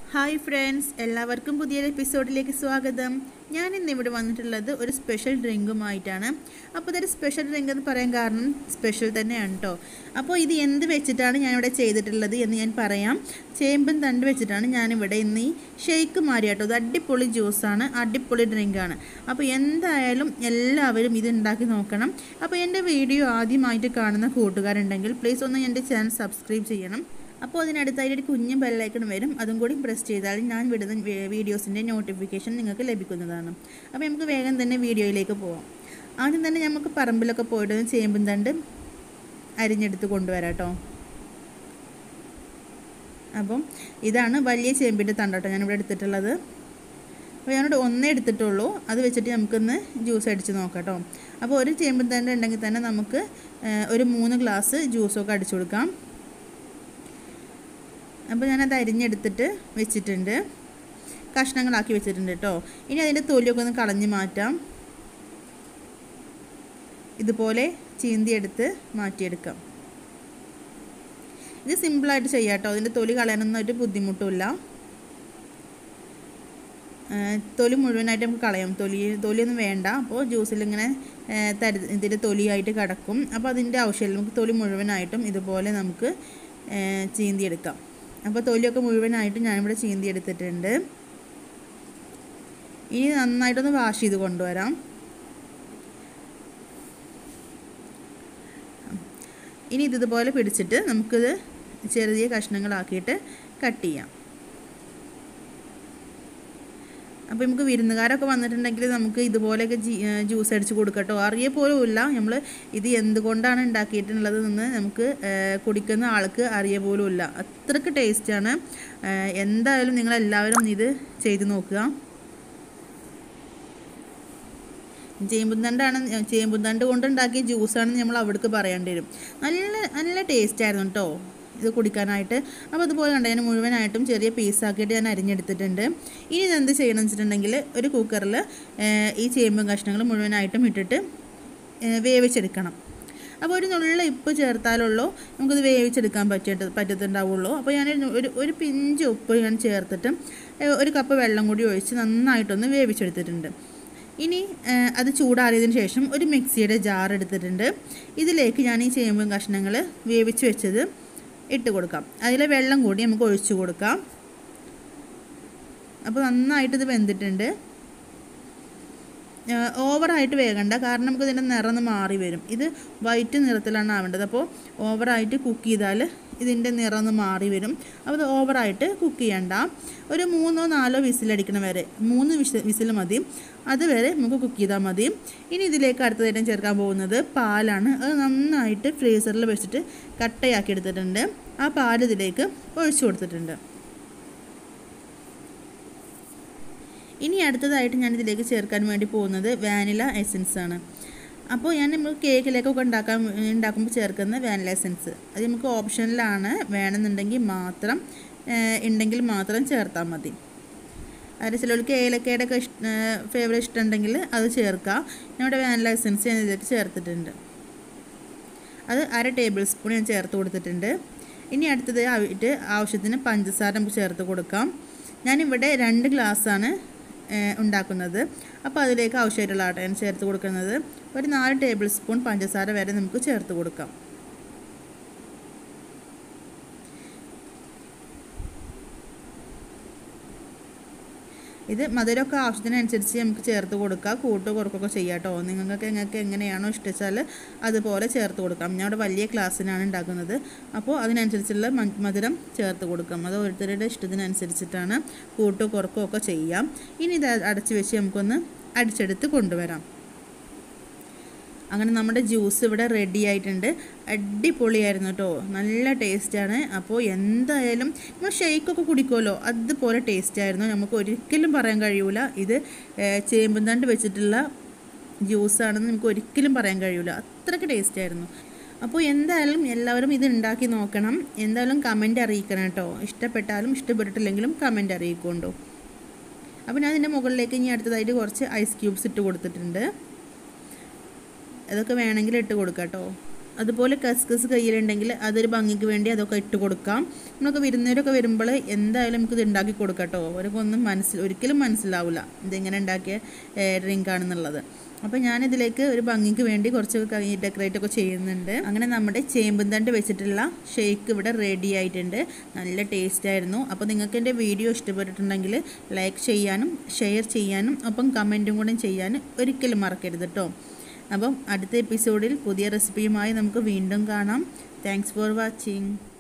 hi friends എല്ലാവർക്കും പുതിയൊരു എപ്പിസോഡിലേക്ക് സ്വാഗതം ഞാൻ ഇന്ന് ഇവിടെ വന്നിട്ടുള്ളത് ഒരു സ്പെഷ്യൽ ഡ്രിങ്കുമായിട്ടാണ് അപ്പോൾ ഇതൊരു സ്പെഷ്യൽ ഡ്രിങ്ക് എന്ന് പറയാൻ കാരണം സ്പെഷ്യൽ തന്നെയാണ് കേട്ടോ അപ്പോൾ ഇത് എന്ത് വെച്ചിട്ടാണ് ഞാനിവിടെ ചെയ്തിട്ടുള്ളത് എന്ന് ഞാൻ പറയാം ചേമ്പൻ തണ്ട് വെച്ചിട്ടാണ് ഞാനിവിടെ ഇന്ന് ഈ ഷെയ്ക്ക് മാറി കേട്ടോ ഇത് അടിപൊളി ജ്യൂസാണ് അടിപൊളി ഡ്രിങ്കാണ് അപ്പോൾ എന്തായാലും എല്ലാവരും ഇത് ഉണ്ടാക്കി നോക്കണം അപ്പോൾ എൻ്റെ വീഡിയോ ആദ്യമായിട്ട് കാണുന്ന കൂട്ടുകാരുണ്ടെങ്കിൽ പ്ലീസ് ഒന്ന് എൻ്റെ ചാനൽ സബ്സ്ക്രൈബ് ചെയ്യണം അപ്പോൾ അതിനടുത്തായിട്ട് ഒരു കുഞ്ഞു ബെല്ലൈക്കൺ വരും അതും കൂടി പ്രസ് ചെയ്താൽ ഞാൻ വിടുന്ന വേ- വീഡിയോസിൻ്റെ നോട്ടിഫിക്കേഷൻ നിങ്ങൾക്ക് ലഭിക്കുന്നതാണ് അപ്പോൾ നമുക്ക് വേഗം തന്നെ വീഡിയോയിലേക്ക് പോവാം ആദ്യം തന്നെ നമുക്ക് പറമ്പിലൊക്കെ പോയിട്ട് ചേമ്പും തണ്ട് അരിഞ്ഞെടുത്ത് കൊണ്ടുവരാം കേട്ടോ അപ്പം ഇതാണ് വലിയ ചേമ്പിൻ്റെ തണ്ടോട്ടോ ഞാനിവിടെ എടുത്തിട്ടുള്ളത് അപ്പോൾ ഞാനിവിടെ ഒന്നേ എടുത്തിട്ടുള്ളൂ അത് വെച്ചിട്ട് നമുക്കൊന്ന് ജ്യൂസ് അടിച്ച് നോക്കാം കേട്ടോ അപ്പോൾ ഒരു ചേമ്പും തണ്ട് ഉണ്ടെങ്കിൽ തന്നെ നമുക്ക് ഏഹ്, ഒരു മൂന്ന് ഗ്ലാസ് ജ്യൂസൊക്കെ അടിച്ചു കൊടുക്കാം അപ്പോൾ ഞാനത് അരിഞ്ഞെടുത്തിട്ട് വെച്ചിട്ടുണ്ട് കഷ്ണങ്ങളാക്കി വെച്ചിട്ടുണ്ട് കേട്ടോ ഇനി അതിൻ്റെ തൊലിയൊക്കെ ഒന്ന് കളഞ്ഞ് മാറ്റാം ഇതുപോലെ ചീന്തിയെടുത്ത് മാറ്റിയെടുക്കാം ഇത് സിമ്പിളായിട്ട് ചെയ്യാം കേട്ടോ അതിൻ്റെ തൊലി കളയാനൊന്നും ഒരു ബുദ്ധിമുട്ടുമില്ല ഏഹ് തൊലി മുഴുവനായിട്ട് നമുക്ക് കളയാം തൊലി തൊലിയൊന്നും വേണ്ട അപ്പോൾ ജ്യൂസിൽ ഇങ്ങനെ ഏഹ് തരി ഇതിൻ്റെ തൊലിയായിട്ട് കിടക്കും അപ്പോൾ അതിൻ്റെ ആവശ്യമില്ല നമുക്ക് തൊലി മുഴുവനായിട്ടും ഇതുപോലെ നമുക്ക് ഏഹ് ചീന്തിയെടുക്കാം അപ്പോൾ തൊലിയൊക്കെ മുഴുവനായിട്ട് ഞാനിവിടെ ചീന്തിയെടുത്തിട്ടുണ്ട് ഇനി നന്നായിട്ടൊന്ന് വാഷ് ചെയ്ത് കൊണ്ടുവരാം ഇനി ഇത് ഇതുപോലെ പിടിച്ചിട്ട് നമുക്കിത് ചെറിയ കഷ്ണങ്ങളാക്കിയിട്ട് കട്ട് ചെയ്യാം അപ്പോൾ നമുക്ക് വിരുന്നുകാരൊക്കെ വന്നിട്ടുണ്ടെങ്കിൽ നമുക്ക് ഇതുപോലെയൊക്കെ ജി- ഏ, ജ്യൂസ് അടിച്ച് കൊടുക്കട്ടോ അറിയ പോലും ഇല്ല നമ്മൾ ഇത് എന്തുകൊണ്ടാണ് ഉണ്ടാക്കിയിട്ടുള്ളത് എന്ന് നമുക്ക് ഏ, കുടിക്കുന്ന ആൾക്ക് അറിയ പോലും ഇല്ല അത്രയ്ക്ക് ടേസ്റ്റാണ് എന്തായാലും നിങ്ങളെല്ലാവരും ഇത് ചെയ്ത് നോക്കുക ചേമ്പുന്തണ്ടാണ് ചേമ്പുന്തണ്ട് കൊണ്ടുണ്ടാക്കിയ ജ്യൂസാണെന്ന് നമ്മൾ അവിടേക്ക് പറയേണ്ടി വരും നല്ല നല്ല ടേസ്റ്റ് ആയിരുന്നു കേട്ടോ ഇത് കുടിക്കാനായിട്ട് അപ്പോൾ അതുപോലെ കണ്ട ഞാൻ മുഴുവനായിട്ടും ചെറിയ പീസാക്കിയിട്ട് ഞാൻ അരിഞ്ഞെടുത്തിട്ടുണ്ട് ഇനി ഇത് എന്ത് ചെയ്യണം എന്ന് വെച്ചിട്ടുണ്ടെങ്കിൽ ഒരു കുക്കറിൽ ഈ ചേമ്പും കഷ്ണങ്ങൾ മുഴുവനായിട്ടും ഇട്ടിട്ട് ഏ, വേവിച്ചെടുക്കണം അപ്പോൾ ഒരു നുള്ള ഉപ്പ് ചേർത്താലുള്ളൂ നമുക്കിത് വേവിച്ചെടുക്കാൻ പറ്റിയിട്ട് പറ്റത്തുണ്ടാവുള്ളൂ അപ്പോൾ ഞാൻ ഒരു- ഒരു ഒരു പിഞ്ച് ഉപ്പ് ഞാൻ ചേർത്തിട്ട് ഏ, ഒരു കപ്പ് വെള്ളം കൂടി ഒഴിച്ച് നന്നായിട്ടൊന്ന് വേവിച്ചെടുത്തിട്ടുണ്ട് ഇനി ആ, അത് ചൂടാറിയതിന് ശേഷം ഒരു മിക്സിയുടെ ജാർ എടുത്തിട്ടുണ്ട് ഇതിലേക്ക് ഞാൻ ഈ ചേമ്പും കഷ്ണങ്ങൾ വേവിച്ച് വെച്ചത് ഇട്ട് കൊടുക്കാം അതിലെ വെള്ളം കൂടി നമുക്ക് ഒഴിച്ചു കൊടുക്കാം അപ്പോൾ നന്നായിട്ട് ഇത് വെന്തിട്ടുണ്ട് ഏഹ് ഓവറായിട്ട് വേകണ്ട കാരണം നമുക്ക് ഇതിൻ്റെ നിറം ഒന്ന് മാറി വരും ഇത് വൈറ്റ് നിറത്തിലാണ് ആവേണ്ടത് അപ്പോൾ ഓവറായിട്ട് കുക്ക് ചെയ്താൽ ഇതിൻ്റെ നിറം ഒന്ന് മാറി വരും അപ്പോൾ ഇത് ഓവറായിട്ട് കുക്ക് ചെയ്യണ്ട ഒരു മൂന്നോ നാലോ വിസിലടിക്കണ വരെ മൂന്ന് വിസിൽ വിസിൽ മതി അതുവരെ നമുക്ക് കുക്ക് ചെയ്താൽ മതി ഇനി ഇതിലേക്ക് അടുത്തതായിട്ട് ചേർക്കാൻ പോകുന്നത് പാലാണ് അത് നന്നായിട്ട് ഫ്രീസറിൽ വെച്ചിട്ട് കട്ടയാക്കി എടുത്തിട്ടുണ്ട് ആ പാൽ ഇതിലേക്ക് ഒഴിച്ചു കൊടുത്തിട്ടുണ്ട് ഇനി അടുത്തതായിട്ട് ഞാൻ ഇതിലേക്ക് ചേർക്കാൻ വേണ്ടി പോകുന്നത് വാനില എസൻസ് ആണ് അപ്പോൾ ഞാൻ നമ്മൾ കേക്കിലേക്കൊക്കെ ഉണ്ടാക്കാൻ ഉണ്ടാക്കുമ്പോൾ ചേർക്കുന്ന വാനില എസൻസ് അത് നമുക്ക് ഓപ്ഷനിലാണ് വേണമെന്നുണ്ടെങ്കിൽ മാത്രം ഏഹ്, ഉണ്ടെങ്കിൽ മാത്രം ചേർത്താൽ മതി അതിൽ ചിലർക്ക് ഏലക്കയുടെ ഒക്കെ ഇഷ്ട ഫേവറേറ്റ് ഇഷ്ടമുണ്ടെങ്കിൽ അത് ചേർക്കാം നമ്മുടെ വാനില എസൻസ് ഞാൻ ഇതിലേക്ക് ചേർത്തിട്ടുണ്ട് അത് അര ടേബിൾ സ്പൂൺ ഞാൻ ചേർത്ത് കൊടുത്തിട്ടുണ്ട് ഇനി അടുത്തത് ആയിട്ട് ആവശ്യത്തിന് പഞ്ചസാര നമുക്ക് ചേർത്ത് കൊടുക്കാം ഞാനിവിടെ രണ്ട് ഗ്ലാസ്സാണ് ഉണ്ടാക്കുന്നത് അപ്പോൾ അതിലേക്ക് ആവശ്യമായിട്ടുള്ള ആട്ടോ ഞാൻ ചേർത്ത് കൊടുക്കുന്നത് ഒരു നാല് ടേബിൾ സ്പൂൺ പഞ്ചസാര വരെ നമുക്ക് ചേർത്ത് കൊടുക്കാം ഇത് മധുരമൊക്കെ ആവശ്യത്തിനനുസരിച്ച് നമുക്ക് ചേർത്ത് കൊടുക്കുക കൂട്ട് കുറക്കൊക്കെ ചെയ്യാം കേട്ടോ നിങ്ങൾക്ക് നിങ്ങൾക്ക് എങ്ങനെയാണോ ഇഷ്ടിച്ചാൽ അതുപോലെ ചേർത്ത് കൊടുക്കാം ഞാൻ ഇവിടെ വലിയ ക്ലാസ്സിനാണ് ഉണ്ടാക്കുന്നത് അപ്പോൾ അതിനനുസരിച്ചുള്ള മ- മധുരം ചേർത്ത് കൊടുക്കാം അത് ഓരോരുത്തരുടെ ഇഷ്ടത്തിനനുസരിച്ചിട്ടാണ് കൂട്ട് കുറക്കമൊക്കെ ചെയ്യാം ഇനി ഇത് അടച്ച് വെച്ച് നമുക്കൊന്ന് അടിച്ചെടുത്ത് കൊണ്ടുവരാം അങ്ങനെ നമ്മുടെ ജ്യൂസ് ഇവിടെ റെഡി ആയിട്ടുണ്ട് അടിപൊളിയായിരുന്നു കേട്ടോ നല്ല ടേസ്റ്റാണ് അപ്പോൾ എന്തായാലും നമ്മൾ ഷെയ്ക്കൊക്കെ കുടിക്കുമല്ലോ അതുപോലെ ടേസ്റ്റായിരുന്നു നമുക്ക് ഒരിക്കലും പറയാൻ കഴിയൂല ഇത് ഏഹ്, ചേമ്പും തണ്ട് വെച്ചിട്ടുള്ള ജ്യൂസാണെന്ന് നമുക്ക് ഒരിക്കലും പറയാൻ കഴിയൂല അത്രയ്ക്ക് ടേസ്റ്റായിരുന്നു അപ്പോൾ എന്തായാലും എല്ലാവരും ഇത് ഉണ്ടാക്കി നോക്കണം എന്തായാലും കമൻറ്റ് അറിയിക്കണം കേട്ടോ ഇഷ്ടപ്പെട്ടാലും ഇഷ്ടപ്പെട്ടിട്ടില്ലെങ്കിലും കമൻറ്റ് അറിയിക്കൊണ്ടു അപ്പോൾ ഞാൻ ഇതിൻ്റെ മുകളിലേക്ക് ഇനി അടുത്തതായിട്ട് കുറച്ച് ഐസ് ക്യൂബ്സ് ഇട്ട് കൊടുത്തിട്ടുണ്ട് അതൊക്കെ വേണമെങ്കിൽ ഇട്ട് കൊടുക്കാം കേട്ടോ അതുപോലെ കസ്കസ് കയ്യിലുണ്ടെങ്കിൽ അതൊരു ഭംഗിക്ക് വേണ്ടി അതൊക്കെ ഇട്ട് കൊടുക്കാം നമുക്ക് വിരുന്നേരൊക്കെ വരുമ്പോൾ എന്തായാലും നമുക്ക് ഇത് ഉണ്ടാക്കി കൊടുക്കാം കേട്ടോ അവർക്കൊന്നും മനസ്സിൽ ഒരിക്കലും മനസ്സിലാവില്ല ഇതെങ്ങനെ ഉണ്ടാക്കിയ ഡ്രിങ്ക് ആണെന്നുള്ളത് അപ്പോൾ ഞാനിതിലേക്ക് ഒരു ഭംഗിക്ക് വേണ്ടി കുറച്ച് കൈ ഡെക്കറേറ്റ് ഒക്കെ ചെയ്യുന്നുണ്ട് അങ്ങനെ നമ്മുടെ ചേമ്പും തണ്ട് വെച്ചിട്ടുള്ള ഷേക്ക് ഇവിടെ റെഡി ആയിട്ടുണ്ട് നല്ല ടേസ്റ്റ് ആയിരുന്നു അപ്പോൾ നിങ്ങൾക്ക് എൻ്റെ വീഡിയോ ഇഷ്ടപ്പെട്ടിട്ടുണ്ടെങ്കിൽ ലൈക്ക് ചെയ്യാനും ഷെയർ ചെയ്യാനും ഒപ്പം കമൻറ്റും കൂടെ ചെയ്യാനും ഒരിക്കലും മറക്കരുത് കേട്ടോ അപ്പം അടുത്ത എപ്പിസോഡിൽ പുതിയ റെസിപ്പിയുമായി നമുക്ക് വീണ്ടും കാണാം താങ്ക്സ് ഫോർ വാച്ചിങ്